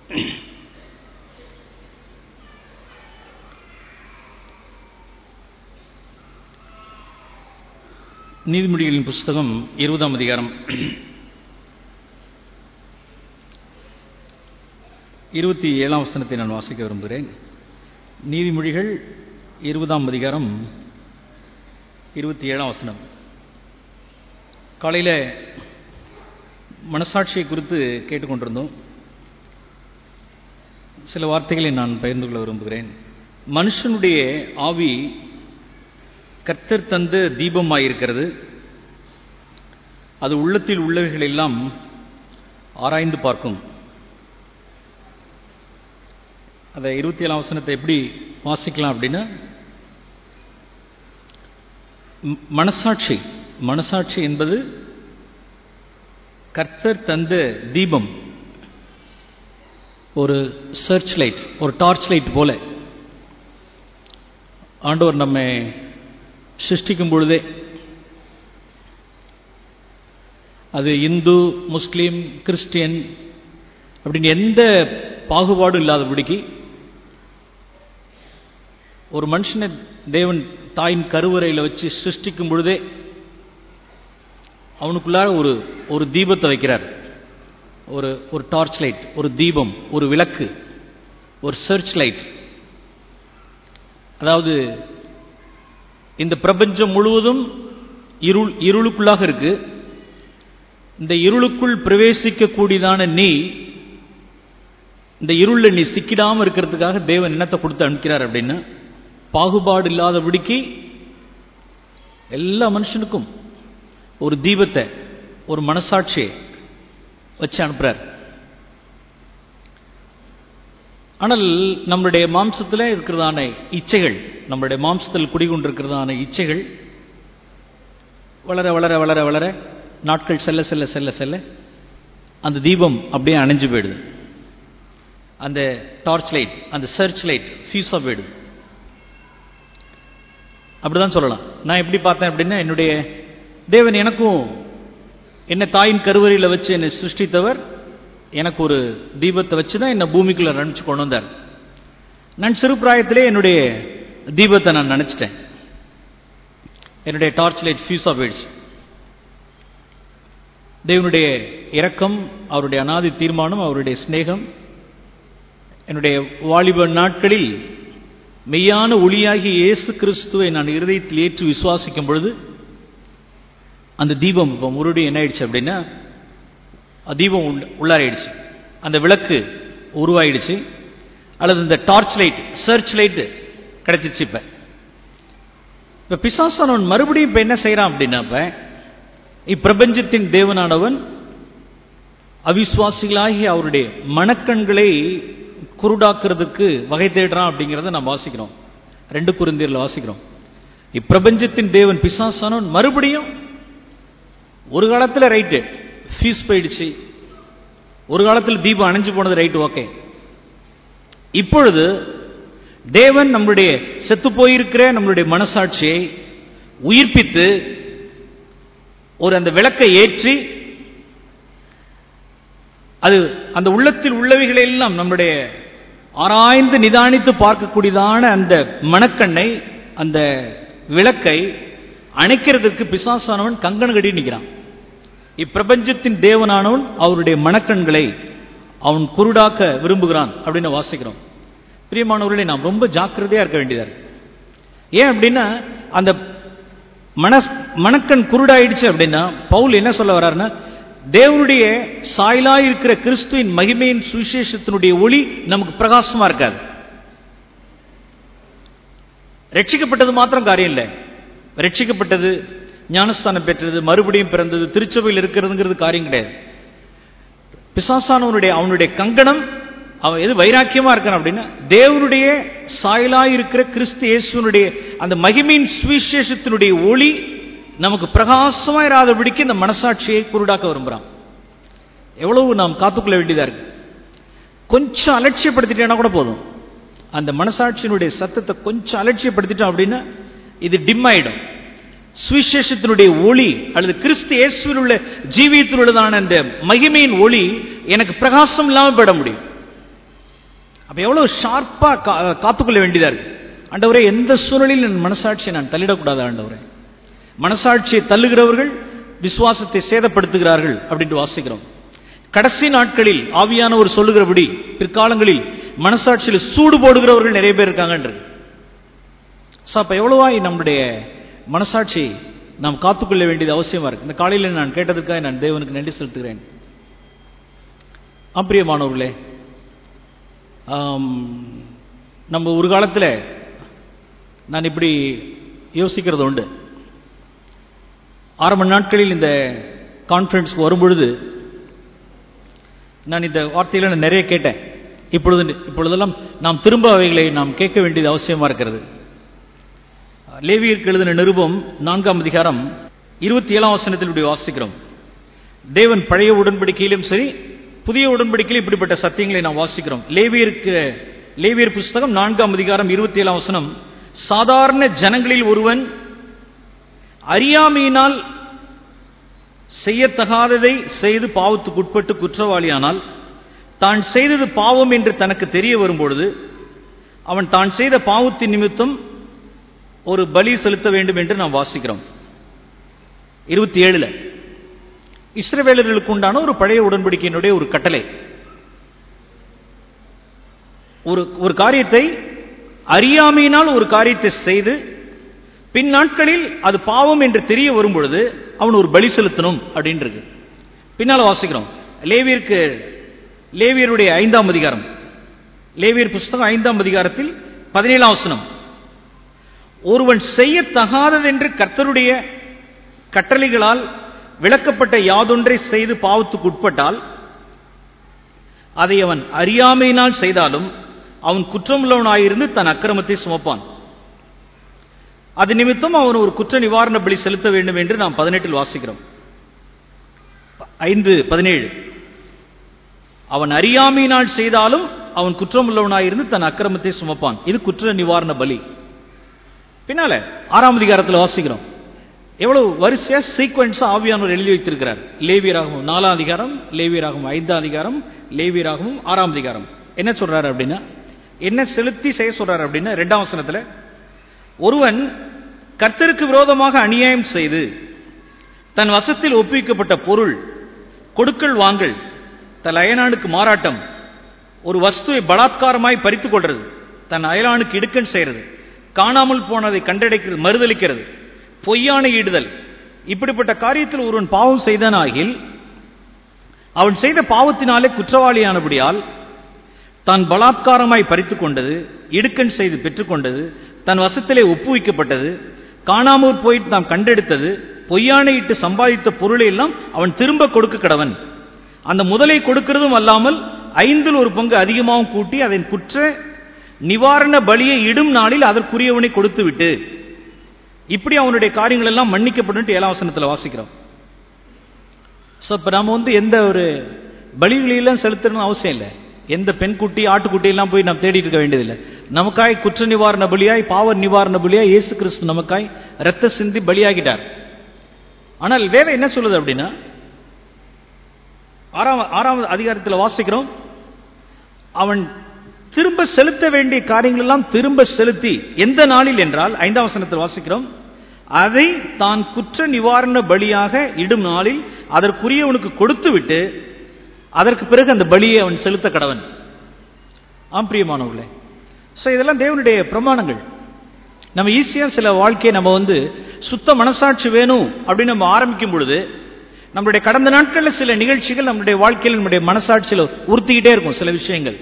நீதிமொழிகளின் புஸ்தகம் இருபதாம் அதிகாரம் இருபத்தி ஏழாம் வசனத்தை நான் வாசிக்க விரும்புகிறேன் நீதிமொழிகள் இருபதாம் அதிகாரம் இருபத்தி ஏழாம் வசனம் காலையில் மனசாட்சியை குறித்து கேட்டுக்கொண்டிருந்தோம் சில வார்த்தைகளை நான் பகிர்ந்து கொள்ள விரும்புகிறேன் மனுஷனுடைய ஆவி கர்த்தர் தந்த தீபமாயிருக்கிறது அது உள்ளத்தில் உள்ளவைகள் எல்லாம் ஆராய்ந்து பார்க்கும் அதை இருபத்தி ஏழாம் வசனத்தை எப்படி வாசிக்கலாம் அப்படின்னா ம்- மனசாட்சி மனசாட்சி என்பது கர்த்தர் தந்த தீபம் ஒரு சர்ச் லைட் ஒரு டார்ச் லைட் போல ஆண்டவர் நம்மை சிருஷ்டிக்கும் பொழுதே அது இந்து முஸ்லீம் கிறிஸ்டியன் அப்படின்னு எந்த பாகுபாடும் இல்லாதபடிக்கு ஒரு மனுஷனை தேவன் தாயின் கருவறையில் வச்சு சிருஷ்டிக்கும் பொழுதே அவனுக்குள்ளார ஒரு ஒரு தீபத்தை வைக்கிறார் ஒரு ஒரு டார்ச் லைட் ஒரு தீபம் ஒரு விளக்கு ஒரு சர்ச் லைட் அதாவது இந்த பிரபஞ்சம் முழுவதும் இருள் இருளுக்குள்ளாக இருக்கு இந்த இருளுக்குள் பிரவேசிக்கக்கூடியதான நீ இந்த இருளில் நீ சிக்கிடாம இருக்கிறதுக்காக தேவன் என்னத்தை கொடுத்து அனுப்பிக்கிறார் அப்படின்னா பாகுபாடு இல்லாதபடிக்கு எல்லா மனுஷனுக்கும் ஒரு தீபத்தை ஒரு மனசாட்சியை வச்சு அனுப்புறார் ஆனால் நம்மளுடைய மாம்சத்தில் இருக்கிறதான இச்சைகள் நம்மளுடைய மாம்சத்தில் குடிகொண்டிருக்கிறதான இச்சைகள் வளர வளர வளர வளர நாட்கள் செல்ல செல்ல செல்ல செல்ல அந்த தீபம் அப்படியே அணைஞ்சு போயிடுது அந்த டார்ச் லைட் அந்த சர்ச் லைட் ஃபியூஸாக போயிடுது அப்படிதான் சொல்லலாம் நான் எப்படி பார்த்தேன் அப்படின்னா என்னுடைய தேவன் எனக்கும் என்னை தாயின் கருவறையில் வச்சு என்னை சிருஷ்டித்தவர் எனக்கு ஒரு தீபத்தை வச்சு தான் என்னை பூமிக்குள்ள நினச்சி கொண்டு வந்தார் நான் சிறு பிராயத்திலே என்னுடைய தீபத்தை நான் நினச்சிட்டேன் என்னுடைய டார்ச் லைட் ஃபியூஸாக போயிடுச்சு தேவனுடைய இரக்கம் அவருடைய அனாதி தீர்மானம் அவருடைய சிநேகம் என்னுடைய வாலிப நாட்களில் மெய்யான ஒளியாகிய இயேசு கிறிஸ்துவை நான் இருதயத்தில் ஏற்று விசுவாசிக்கும் பொழுது அந்த தீபம் இப்போ மறுபடியும் என்ன ஆயிடுச்சு அப்படின்னா அது தீபம் உள்ள- உள்ளாராயிடுச்சு அந்த விளக்கு உருவாயிடுச்சு அல்லது இந்த டார்ச் லைட் சர்ச் லைட் கிடைச்சிச்சு இப்ப இப்ப பிசாசானவன் மறுபடியும் இப்ப என்ன செய்யறான் அப்படின்னா இப்ப இப்பிரபஞ்சத்தின் தேவனானவன் அவிசுவாசிகளாகி அவருடைய மனக்கண்களை குருடாக்குறதுக்கு வகை தேடுறான் அப்படிங்கிறத நாம் வாசிக்கிறோம் ரெண்டு குருந்தியர்ல வாசிக்கிறோம் இப்பிரபஞ்சத்தின் தேவன் பிசாசானவன் மறுபடியும் ஒரு காலத்துல ரைட்டு ஃபீஸ் போயிடுச்சு ஒரு காலத்தில் தீபம் அணைஞ்சு போனது ரைட்டு ஓகே இப்பொழுது தேவன் நம்முடைய செத்து போயிருக்கிற நம்மளுடைய மனசாட்சியை உயிர்ப்பித்து ஒரு அந்த விளக்கை ஏற்றி அது அந்த உள்ளத்தில் உள்ளவைகளை எல்லாம் நம்முடைய ஆராய்ந்து நிதானித்து பார்க்கக்கூடியதான அந்த மனக்கண்ணை அந்த விளக்கை அணைக்கிறதுக்கு பிசாசானவன் கங்கண கட்டி நிற்கிறான் இப்பிரபஞ்சத்தின் தேவனானவன் அவருடைய மனக்கண்களை அவன் குருடாக்க விரும்புகிறான் அப்படின்னு வாசிக்கிறோம் பிரியமானவர்களே நாம் ரொம்ப ஜாக்கிரதையா இருக்க வேண்டியதா இருக்கு ஏன் அப்படின்னா அந்த மன மனக்கண் குருடாயிடுச்சு அப்படின்னா பவுல் என்ன சொல்ல வர்றாருன்னா தேவனுடைய சாயலாய் இருக்கிற கிறிஸ்துவின் மகிமையின் சுவிசேஷத்தினுடைய ஒளி நமக்கு பிரகாசமா இருக்காது ரட்சிக்கப்பட்டது மாத்திரம் காரியம் இல்லை ரட்சிக்கப்பட்டது ஞானஸ்தானம் பெற்றது மறுபடியும் பிறந்தது திருச்சபையில் இருக்கிறதுங்கிறது காரியம் கிடையாது பிசாசானவனுடைய அவனுடைய கங்கணம் அவன் எது வைராக்கியமா இருக்கான் அப்படின்னா தேவனுடைய சாயலாய் இருக்கிற கிறிஸ்து இயேசுனுடைய அந்த மகிமையின் சுவிசேஷத்தினுடைய ஒளி நமக்கு பிரகாசமா இராதபடிக்கு இந்த மனசாட்சியை குருடாக்க விரும்புறான் எவ்வளவு நாம் காத்துக்கொள்ள வேண்டியதா இருக்கு கொஞ்சம் அலட்சியப்படுத்திட்டேன்னா கூட போதும் அந்த மனசாட்சியினுடைய சத்தத்தை கொஞ்சம் அலட்சியப்படுத்திட்டோம் அப்படின்னா இது டிம் ஆயிடும் சுவிசேஷத்தினுடைய ஒளி அல்லது கிறிஸ்து இயேசுவில் உள்ள ஜீவியத்தில் உள்ளதான அந்த மகிமையின் ஒளி எனக்கு பிரகாசம் இல்லாமல் போயிட முடியும் அப்ப எவ்வளவு ஷார்ப்பா கா- காத்துக்கொள்ள வேண்டியதா இருக்கு ஆண்டவரே எந்த சூழலில் என் மனசாட்சியை நான் தள்ளிடக்கூடாது ஆண்டவரே மனசாட்சியை தள்ளுகிறவர்கள் விசுவாசத்தை சேதப்படுத்துகிறார்கள் அப்படின்ட்டு வாசிக்கிறோம் கடைசி நாட்களில் ஆவியானவர் சொல்லுகிறபடி பிற்காலங்களில் மனசாட்சியில் சூடு போடுகிறவர்கள் நிறைய பேர் இருக்காங்கன்றது ஸோ அப்போ எவ்வளவாய் நம்முடைய மனசாட்சி நாம் காத்துக்கொள்ள வேண்டியது அவசியமா இருக்கு இந்த காலையில் நான் கேட்டதுக்காக நான் தேவனுக்கு நன்றி செலுத்துகிறேன் அப்பிரியமானவர்களே ஆம், நம்ம ஒரு காலத்தில் நான் இப்படி யோசிக்கிறது உண்டு ஆரம்ப நாட்களில் இந்த கான்ஃபரன்ஸ்க்கு வரும்பொழுது நான் இந்த வார்த்தையில நான் நிறைய கேட்டேன் இப்பொழுது இப்பொழுதெல்லாம் நாம் திரும்ப அவைகளை நாம் கேட்க வேண்டியது அவசியமா இருக்கிறது லேவியருக்கு எழுதின நிருபம் நான்காம் அதிகாரம் இருபத்தி ஏழாம் வசனத்தில் இப்படி வாசிக்கிறோம் தேவன் பழைய உடன்படிக்கையிலும் சரி புதிய உடன்படிக்கையிலும் இப்படிப்பட்ட சத்தியங்களை நாம் வாசிக்கிறோம் லேவியருக்கு லேவியர் புஸ்தகம் நான்காம் அதிகாரம் இருபத்தி ஏழாம் வசனம் சாதாரண ஜனங்களில் ஒருவன் அறியாமையினால் செய்யத்தகாததை செய்து பாவத்துக்கு உட்பட்டு குற்றவாளியானால் தான் செய்தது பாவம் என்று தனக்கு தெரிய வரும்பொழுது அவன் தான் செய்த பாவத்தின் நிமித்தம் ஒரு பலி செலுத்த வேண்டும் என்று நாம் வாசிக்கிறோம் இருபத்தி ஏழுல இஸ்ரவேலர்களுக்கு உண்டான ஒரு பழைய உடன்படிக்கையினுடைய ஒரு கட்டளை ஒரு ஒரு காரியத்தை அறியாமையினால் ஒரு காரியத்தை செய்து பின் நாட்களில் அது பாவம் என்று தெரிய வரும் பொழுது அவன் ஒரு பலி செலுத்தணும் அப்படின்னு இருக்கு பின்னால வாசிக்கிறோம் லேவியருக்கு லேவியருடைய ஐந்தாம் அதிகாரம் லேவியர் புஸ்தகம் ஐந்தாம் அதிகாரத்தில் பதினேழாம் வசனம் ஒருவன் செய்யத்தகாததென்று கர்த்தருடைய கட்டளைகளால் விளக்கப்பட்ட யாதொன்றை செய்து பாவத்துக்கு உட்பட்டால் அதை அவன் அறியாமையினால் செய்தாலும் அவன் குற்றமுள்ளவனாயிருந்து தன் அக்கிரமத்தை சுமப்பான் அது நிமித்தம் அவன் ஒரு குற்ற நிவாரண பலி செலுத்த வேண்டும் என்று நாம் பதினெட்டில் வாசிக்கிறோம் ஐந்து பதினேழு அவன் அறியாமையினால் செய்தாலும் அவன் குற்றமுள்ளவனாயிருந்து தன் அக்கிரமத்தை சுமப்பான் இது குற்ற நிவாரண பலி பின்னால ஆறாம் அதிகாரத்தில் வாசிக்கிறோம் எவ்வளவு வரிசையா சீக்வன்ஸ் ஆவியானவர் எழுதி வைத்திருக்கிறார் லேவியராகவும் நாலாம் அதிகாரம் லேவியராகவும் ஐந்தாம் அதிகாரம் லேவியராகவும் ஆறாம் அதிகாரம் என்ன சொல்றாரு அப்படின்னா என்ன செலுத்தி செய்ய சொல்றாரு அப்படின்னா ரெண்டாம் வசனத்துல ஒருவன் கர்த்தருக்கு விரோதமாக அநியாயம் செய்து தன் வசத்தில் ஒப்புவிக்கப்பட்ட பொருள் கொடுக்கல் வாங்கல் தன் அயலானுக்கு மாறாட்டம் ஒரு வஸ்துவை பலாத்காரமாய் பறித்துக் கொள்றது தன் அயலானுக்கு இடுக்கன் செய்யறது காணாமல் போனதை கண்டடைக்கிறது மறுதளிக்கிறது பொய்யான ஈடுதல் இப்படிப்பட்ட காரியத்தில் ஒருவன் பாவம் செய்தனாகில் அவன் செய்த பாவத்தினாலே குற்றவாளியானபடியால் தான் பலாத்காரமாய் பறித்துக் கொண்டது இடுக்கண் செய்து பெற்றுக்கொண்டது தன் வசத்திலே ஒப்புவிக்கப்பட்டது காணாமற் போய் தாம் கண்டெடுத்தது பொய்யான இட்டு சம்பாதித்த பொருளை எல்லாம் அவன் திரும்ப கொடுக்க கடவன் அந்த முதலை கொடுக்கிறதும் அல்லாமல் ஐந்தில் ஒரு பங்கு அதிகமாகவும் கூட்டி அதன் குற்ற நிவாரண பலியை இடும் நாளில் அதற்குரியவனை கொடுத்து விட்டு இப்படி அவனுடைய காரியங்கள் எல்லாம் மன்னிக்கப்படும் ஏழாம் வசனத்தில் வாசிக்கிறோம் ஸோ இப்போ நம்ம வந்து எந்த ஒரு பலிகளையெல்லாம் செலுத்தணும்னு அவசியம் இல்லை எந்த பெண்குட்டி ஆட்டுக்குட்டி எல்லாம் போய் நாம் தேடிட்டு இருக்க வேண்டியதில்லை நமக்காய் குற்ற நிவாரண பலியாய் பாவ நிவாரண பலியாய் இயேசு கிறிஸ்து நமக்காய் ரத்த சிந்தி பலியாகிட்டார் ஆனால் வேதம் என்ன சொல்லுது அப்படின்னா ஆறாம் ஆறாவது அதிகாரத்தில் வாசிக்கிறோம் அவன் திரும்ப செலுத்த வேண்டிய காரியங்கள் எல்லாம் திரும்ப செலுத்தி எந்த நாளில் என்றால் ஐந்தாம் வசனத்தில் வாசிக்கிறோம் அதை தான் குற்ற நிவாரண பலியாக இடும் நாளில் அதற்குரியவனுக்கு கொடுத்து விட்டு அதற்கு பிறகு அந்த பலியை அவன் செலுத்த கடவன் ஆம் பிரியமானவர்களே ஸோ இதெல்லாம் தேவனுடைய பிரமாணங்கள் நம்ம ஈஸியாக சில வாழ்க்கையை நம்ம வந்து சுத்த மனசாட்சி வேணும் அப்படின்னு நம்ம ஆரம்பிக்கும் பொழுது நம்மளுடைய கடந்த நாட்களில் சில நிகழ்ச்சிகள் நம்மளுடைய வாழ்க்கையில் நம்முடைய மனசாட்சியில் உறுத்திக்கிட்டே இருக்கும் சில விஷயங்கள்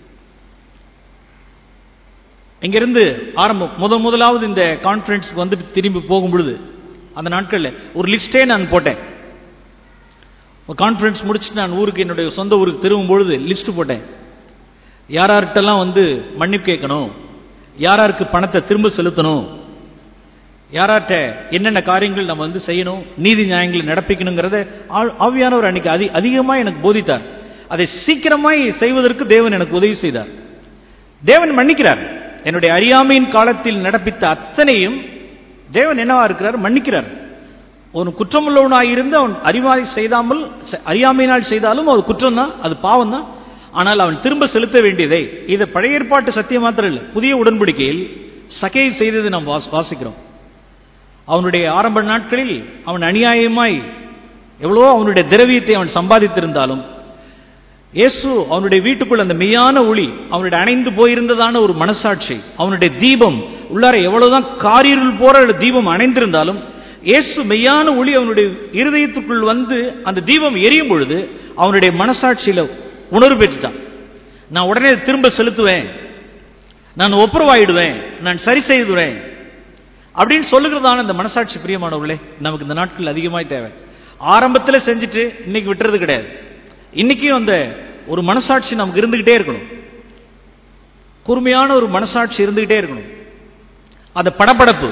இங்கிருந்து ஆரம்பம் முதல் முதலாவது இந்த கான்ஃபரன்ஸ்க்கு வந்துட்டு திரும்பி போகும் பொழுது அந்த நாட்களில் ஒரு லிஸ்டே நான் போட்டேன் கான்ஃபரன்ஸ் முடிச்சுட்டு நான் ஊருக்கு என்னுடைய சொந்த ஊருக்கு திரும்பும் பொழுது லிஸ்ட் போட்டேன் யாரார்கிட்டலாம் வந்து மன்னிப்பு கேட்கணும் யாராருக்கு பணத்தை திரும்ப செலுத்தணும் யாரார்ட்ட என்னென்ன காரியங்கள் நம்ம வந்து செய்யணும் நீதி நியாயங்களை நடப்பிக்கணுங்கிறத ஆவியானவர் அன்னைக்கு அதி அதிகமாக எனக்கு போதித்தார் அதை சீக்கிரமாய் செய்வதற்கு தேவன் எனக்கு உதவி செய்தார் தேவன் மன்னிக்கிறார் என்னுடைய அறியாமையின் காலத்தில் நடப்பித்த அத்தனையும் தேவன் என்னவா இருக்கிறார் மன்னிக்கிறார் ஒரு குற்றமுள்ளவனாக இருந்து அவன் அறிவாய் செய்தாமல் அறியாமையினால் செய்தாலும் அது குற்றம் தான் அது பாவம் தான் ஆனால் அவன் திரும்ப செலுத்த வேண்டியதை இது பழைய ஏற்பாட்டு சத்தியம் மாத்திரம் இல்லை புதிய உடன்படிக்கையில் சகை செய்தது நாம் வாஸ்- வாசிக்கிறோம் அவனுடைய ஆரம்ப நாட்களில் அவன் அநியாயமாய் எவ்வளவோ அவனுடைய திரவியத்தை அவன் சம்பாதித்திருந்தாலும் இயேசு அவனுடைய வீட்டுக்குள் அந்த மெய்யான ஒளி அவனுடைய அணைந்து போயிருந்ததான ஒரு மனசாட்சி அவனுடைய தீபம் உள்ளார எவ்வளவுதான் காரிருள் போற ஒரு தீபம் அணைந்திருந்தாலும் இயேசு மெய்யான ஒளி அவனுடைய இருதயத்துக்குள் வந்து அந்த தீபம் எரியும் பொழுது அவனுடைய மனசாட்சியில உணர்வு பெற்றுட்டான் நான் உடனே திரும்ப செலுத்துவேன் நான் ஒப்புரவாயிடுவேன் நான் சரி செய்துவேன் அப்படின்னு சொல்லுகிறதான இந்த மனசாட்சி பிரியமானவர்களே நமக்கு இந்த நாட்கள் அதிகமாய் தேவை ஆரம்பத்தில் செஞ்சுட்டு இன்னைக்கு விட்டுறது கிடையாது இன்னைக்கும் அந்த ஒரு மனசாட்சி நமக்கு இருந்துகிட்டே இருக்கணும் கூர்மையான ஒரு மனசாட்சி இருந்துகிட்டே இருக்கணும் அந்த படபடப்பு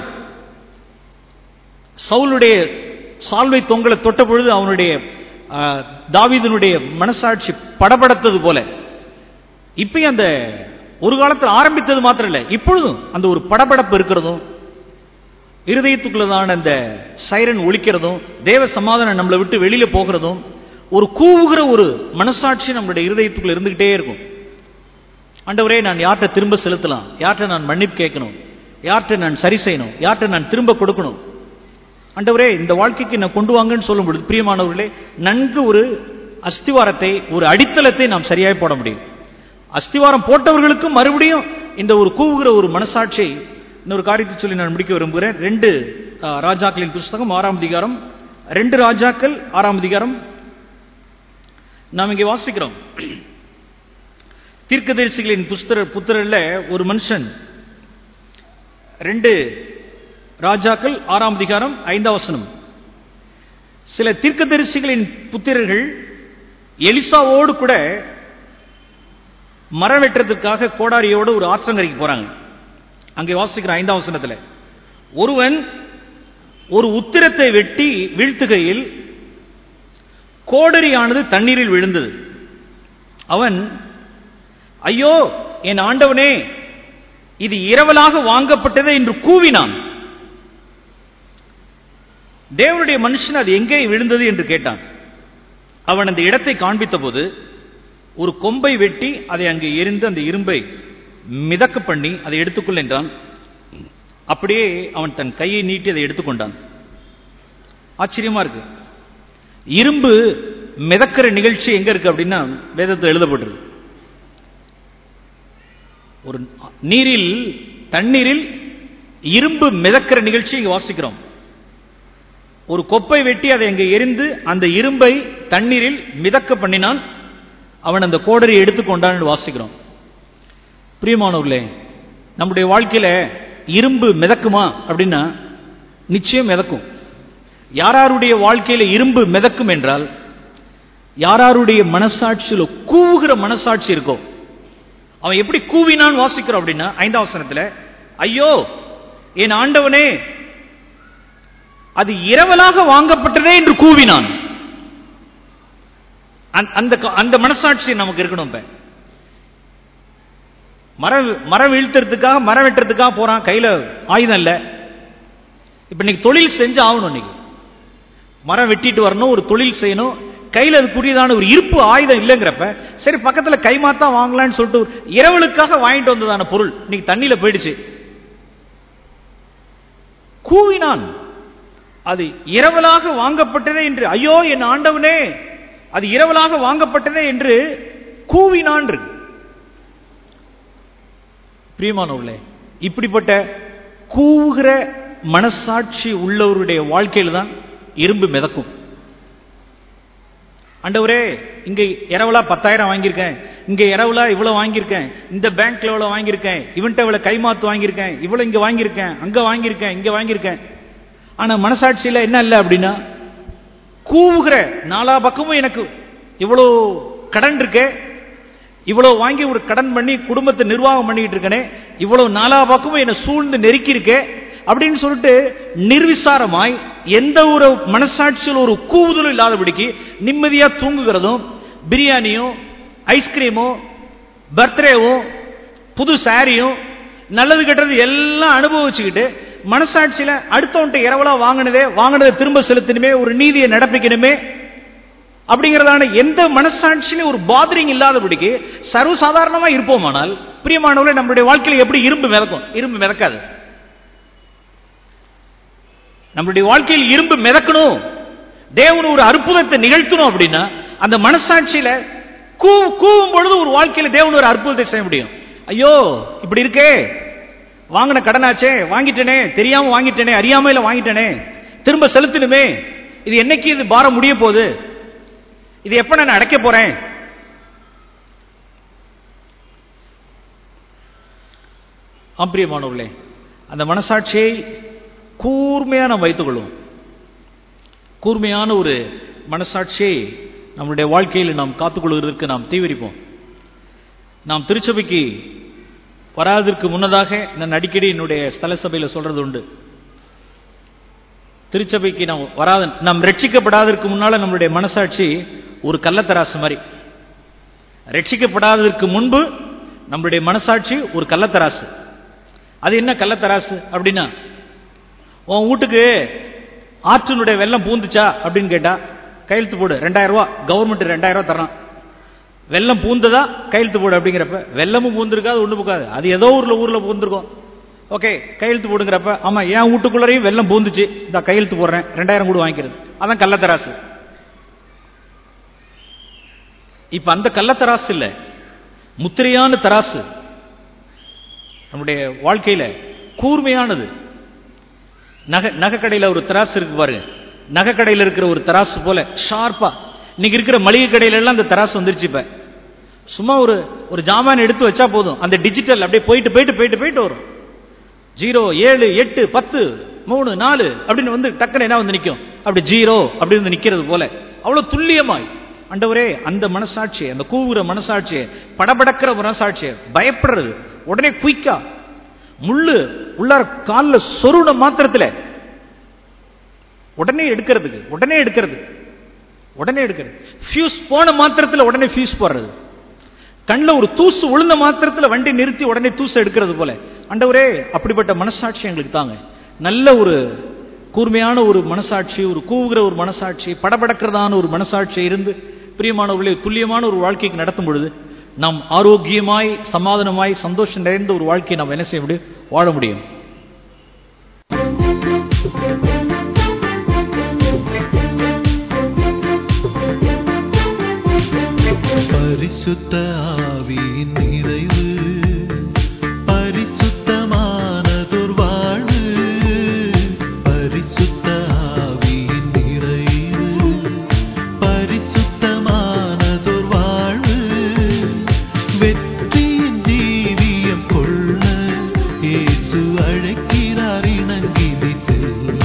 சவுலுடைய சால்வை தொங்கலை தொட்ட பொழுது அவனுடைய ஆ, தாவீதினுடைய மனசாட்சி படபடத்தது போல இப்பயும் அந்த ஒரு காலத்தில் ஆரம்பித்தது மாத்திரம் இல்லை இப்பொழுதும் அந்த ஒரு படபடப்பு இருக்கிறதும் இருதயத்துக்குள்ளதான அந்த சைரன் ஒலிக்கிறதும் தேவ சமாதானம் நம்மளை விட்டு வெளியில போகிறதும் ஒரு கூவுகிற ஒரு மனசாட்சி நம்மளுடைய இருதயத்துக்குள்ள இருந்துகிட்டே இருக்கும் ஆண்டவரே நான் யார்கிட்ட திரும்ப செலுத்தலாம் யார்கிட்ட நான் மன்னிப்பு கேட்கணும் யார்கிட்ட நான் சரி செய்யணும் யார்கிட்ட நான் திரும்ப கொடுக்கணும் ஆண்டவரே இந்த வாழ்க்கைக்கு நான் கொண்டு வாங்கன்னு சொல்லும் பொழுது பிரியமானவர்களே நன்கு ஒரு அஸ்திவாரத்தை ஒரு அடித்தளத்தை நாம் சரியாய் போட முடியும் அஸ்திவாரம் போட்டவர்களுக்கும் மறுபடியும் இந்த ஒரு கூவுகிற ஒரு மனசாட்சியை இன்னொரு காரியத்தை சொல்லி நான் முடிக்க விரும்புகிறேன் ரெண்டு ஆ, ராஜாக்களின் புஸ்தகம் ஆறாம் அதிகாரம் ரெண்டு ராஜாக்கள் ஆறாம் அதிகாரம் நாம் இங்கே வாசிக்கிறோம் தீர்க்கதரிசிகளின் புஸ்தர புத்திரர்ல ஒரு மனுஷன் ரெண்டு ராஜாக்கள் ஆறாம் அதிகாரம் ஐந்தாம் வசனம் சில தீர்க்கதரிசிகளின் புத்திரர்கள் எலிசாவோடு கூட மரம் வெட்டுறதுக்காக கோடாரியோடு ஒரு ஆற்றங்கரைக்கு போறாங்க அங்கே வாசிக்கிற ஐந்தாம் வசனத்துல ஒருவன் ஒரு உத்திரத்தை வெட்டி வீழ்த்துகையில் கோடரியானது தண்ணீரில் விழுந்தது அவன் ஐயோ என் ஆண்டவனே இது இரவலாக வாங்கப்பட்டது என்று கூவினான் தேவனுடைய மனுஷன் அது எங்கே விழுந்தது என்று கேட்டான் அவன் அந்த இடத்தை காண்பித்த போது ஒரு கொம்பை வெட்டி அதை அங்கே எரிந்து அந்த இரும்பை மிதக்க பண்ணி அதை எடுத்துக்கொள் என்றான் அப்படியே அவன் தன் கையை நீட்டி அதை எடுத்துக்கொண்டான் ஆச்சரியமா இருக்கு இரும்பு மிதக்கிற நிகழ்ச்சி எங்க இருக்கு அப்படின்னா வேதத்தில் எழுதப்பட்டிருக்கு ஒரு நீரில் தண்ணீரில் இரும்பு மிதக்கிற நிகழ்ச்சி இங்க வாசிக்கிறோம் ஒரு கொப்பை வெட்டி அதை அங்கே எரிந்து அந்த இரும்பை தண்ணீரில் மிதக்க பண்ணினான் அவன் அந்த கோடரியை எடுத்துக்கொண்டான் வாசிக்கிறோம் பிரியமானவர்களே நம்முடைய வாழ்க்கையில இரும்பு மிதக்குமா அப்படின்னா நிச்சயம் மிதக்கும் யாராருடைய வாழ்க்கையில இரும்பு மிதக்கும் என்றால் யாராருடைய மனசாட்சியில கூவுகிற மனசாட்சி இருக்கோ அவன் எப்படி கூவினான் வாசிக்கிறோம் அப்படின்னா ஐந்தாம் வசனத்துல ஐயோ என் ஆண்டவனே அது இரவலாக வாங்கப்பட்டதே என்று கூவினான் அந்த- அந்த அந்த மனசாட்சி நமக்கு இருக்கணும் இப்ப மரம் மரம் வீழ்த்துறதுக்காக மரம் வெட்டுறதுக்காக போறான் கையில ஆயுதம் இல்ல இப்ப இன்னைக்கு தொழில் செஞ்சு ஆகணும் இன்னைக்கு மரம் வெட்டிட்டு வரணும் ஒரு தொழில் செய்யணும் கையில அதுக்குரியதான ஒரு இருப்பு ஆயுதம் இல்லைங்கிறப்ப சரி பக்கத்துல கைமாத்தா வாங்கலாம்னு சொல்லிட்டு ஒரு இரவலுக்காக வாங்கிட்டு வந்ததான பொருள் இன்னைக்கு தண்ணியில போயிடுச்சு கூவினான் அது இரவலாக வாங்கப்பட்டதே என்று ஐயோ என் ஆண்டவனே அது இரவலாக வாங்கப்பட்டதே என்று கூவினான் இருக்கு பிரியமானவர்களே இப்படிப்பட்ட கூவுகிற மனசாட்சி உள்ளவருடைய வாழ்க்கையில் தான் இரும்பு மிதக்கும் ஆண்டவரே இங்க இரவலா பத்தாயிரம் வாங்கியிருக்கேன் இங்க இரவலா இவ்வளவு வாங்கியிருக்கேன் இந்த பேங்க்ல இவ்வளவு வாங்கியிருக்கேன் இவன்ட்ட இவ்வளவு கைமாத்து வாங்கியிருக்கேன் இவ்வளவு இங்க வாங்கியிருக்கேன் அங்க வாங்கியிருக்கேன் இங்க வாங்கியிருக்கேன் ஆனா மனசாட்சியில என்ன இல்லை அப்படின்னா கூவுகிற நாலா பக்கமும் எனக்கு இவ்வளோ கடன் இருக்கே இவ்வளவு வாங்கி ஒரு கடன் பண்ணி குடும்பத்தை நிர்வாகம் பண்ணிட்டு இருக்கனே இவ்வளவு நாலா பக்கமும் என்னை சூழ்ந்து நெருக்கி இருக்கே அப்படின்னு சொல்லிட்டு நிர்விசாரமாய் எந்த ஒரு மனசாட்சியில் ஒரு கூவுதலும் இல்லாதபடிக்கு நிம்மதியா தூங்குகிறதும் பிரியாணியும் ஐஸ்கிரீமும் பர்த்டேவும் புது சாரியும் நல்லது கெட்டது எல்லாம் அனுபவிச்சுக்கிட்டு மனசாட்சியில அடுத்தவன்ட்ட இரவலா வாங்கினதே வாங்கினதை திரும்ப செலுத்தணுமே ஒரு நீதியை நடப்பிக்கணுமே அப்படிங்கிறதான எந்த மனசாட்சியிலும் ஒரு பாதரிங் இல்லாதபடிக்கு சர்வசாதாரணமா இருப்போமானால் பிரியமானவர்களே நம்மளுடைய வாழ்க்கையில எப்படி இரும்பு மிதக்கும் இரும்பு மிதக்காது நம்மளுடைய வாழ்க்கையில் இரும்பு மிதக்கணும் தேவன் ஒரு அற்புதத்தை நிகழ்த்தணும் அப்படின்னா அந்த மனசாட்சியில கூ கூவும் பொழுது ஒரு வாழ்க்கையில தேவன் ஒரு அற்புதத்தை செய்ய முடியும் ஐயோ இப்படி இருக்கே வாங்கின கடனாச்சே வாங்கிட்டேனே தெரியாம வாங்கிட்டேனே அறியாமையில வாங்கிட்டேனே திரும்ப செலுத்தணுமே இது என்னைக்கு இது பாரம் முடிய போகுது இது எப்ப நான் அடைக்க போறேன் ஆம்பிரியமானவர்களே அந்த மனசாட்சியை கூர்மையா நாம் வைத்துக் கொள்வோம் கூர்மையான ஒரு மனசாட்சியை நம்முடைய வாழ்க்கையில் நாம் காத்துக்கொள்வதற்கு நாம் தீவிரிப்போம் நாம் திருச்சபைக்கு வராதற்கு முன்னதாக நான் அடிக்கடி என்னுடைய ஸ்தல சபையில் சொல்றது உண்டு திருச்சபைக்கு நாம் வராத நாம் ரட்சிக்கப்படாததற்கு முன்னால நம்மளுடைய மனசாட்சி ஒரு கள்ளத்தராசு மாதிரி ரட்சிக்கப்படாததற்கு முன்பு நம்மளுடைய மனசாட்சி ஒரு கள்ளத்தராசு அது என்ன கள்ளத்தராசு அப்படின்னா உன் வீட்டுக்கு ஆற்றினுடைய வெள்ளம் பூந்துச்சா அப்படின்னு கேட்டா கையெழுத்து போடு ரெண்டாயிரம் ரூபா கவர்மெண்ட் ரெண்டாயிரம் ரூபா தரான் வெள்ளம் பூந்ததா கையெழுத்து போடு அப்படிங்கிறப்ப வெள்ளமும் பூந்திருக்காது ஒண்ணு போகாது அது ஏதோ ஊர்ல ஊர்ல பூந்திருக்கும் ஓகே கையெழுத்து போடுங்கிறப்ப ஆமா என் வீட்டுக்குள்ளரையும் வெள்ளம் பூந்துச்சு இந்த கையெழுத்து போடுறேன் ரெண்டாயிரம் கூட வாங்கிக்கிறது அதான் கள்ளத்தராசு இப்ப அந்த கள்ளத்தராசு இல்ல முத்திரையான தராசு நம்முடைய வாழ்க்கையில கூர்மையானது நகை நகைக்கடையில் ஒரு தராசு இருக்கு பாருங்க நகைக்கடையில் இருக்கிற ஒரு தராசு போல ஷார்ப்பா இன்னைக்கு இருக்கிற மளிகை கடையில எல்லாம் அந்த தராசு வந்துருச்சு இப்ப சும்மா ஒரு ஒரு ஜாமான் எடுத்து வச்சா போதும் அந்த டிஜிட்டல் அப்படியே போயிட்டு போயிட்டு போயிட்டு போயிட்டு வரும் ஜீரோ ஏழு எட்டு பத்து மூணு நாலு அப்படின்னு வந்து டக்குன்னு என்ன வந்து நிற்கும் அப்படி ஜீரோ அப்படி வந்து நிக்கிறது போல அவ்வளவு துல்லியமாய் அண்டவரே அந்த மனசாட்சியை அந்த கூவுற மனசாட்சியை படபடக்கிற மனசாட்சியை பயப்படுறது உடனே குயிக்கா முள்ளு உள்ளார காலில் சொருண மாத்திரத்தில் உடனே எடுக்கிறதுக்கு உடனே எடுக்கிறது உடனே எடுக்கிறது ஃபியூஸ் போன மாத்திரத்தில் உடனே ஃபியூஸ் போடுறது கண்ணில் ஒரு தூசு உளுந்த மாத்திரத்தில் வண்டி நிறுத்தி உடனே தூசு எடுக்கிறது போல அண்டவரே அப்படிப்பட்ட மனசாட்சி எங்களுக்கு தாங்க நல்ல ஒரு கூர்மையான ஒரு மனசாட்சி ஒரு கூவுகிற ஒரு மனசாட்சி படபடக்கிறதான ஒரு மனசாட்சி இருந்து பிரியமானவர்களே துல்லியமான ஒரு வாழ்க்கைக்கு நடத்தும் பொழுது நாம் ஆரோக்கியமாய் சமாதானமாய் சந்தோஷம் நிறைந்த ஒரு வாழ்க்கையை நாம் என்ன செய்ய முடியும் வாழ முடியும் பரிசுத்த ஆவியின் நிறைவு பரிசுத்தமானதொரு வாழ்வு பரிசுத்த ஆவியின் நிறைவு பரிசுத்தமானதொரு வாழ்வு வெற்றியின் ஜீவியம் கொள்ள இயேசு அழைக்கிறார் இணங்கினி செல்ல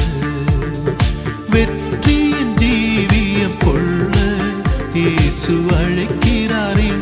வெற்றியின் ஜீவியம் கொள்ள இயேசு அழைக்கிறார்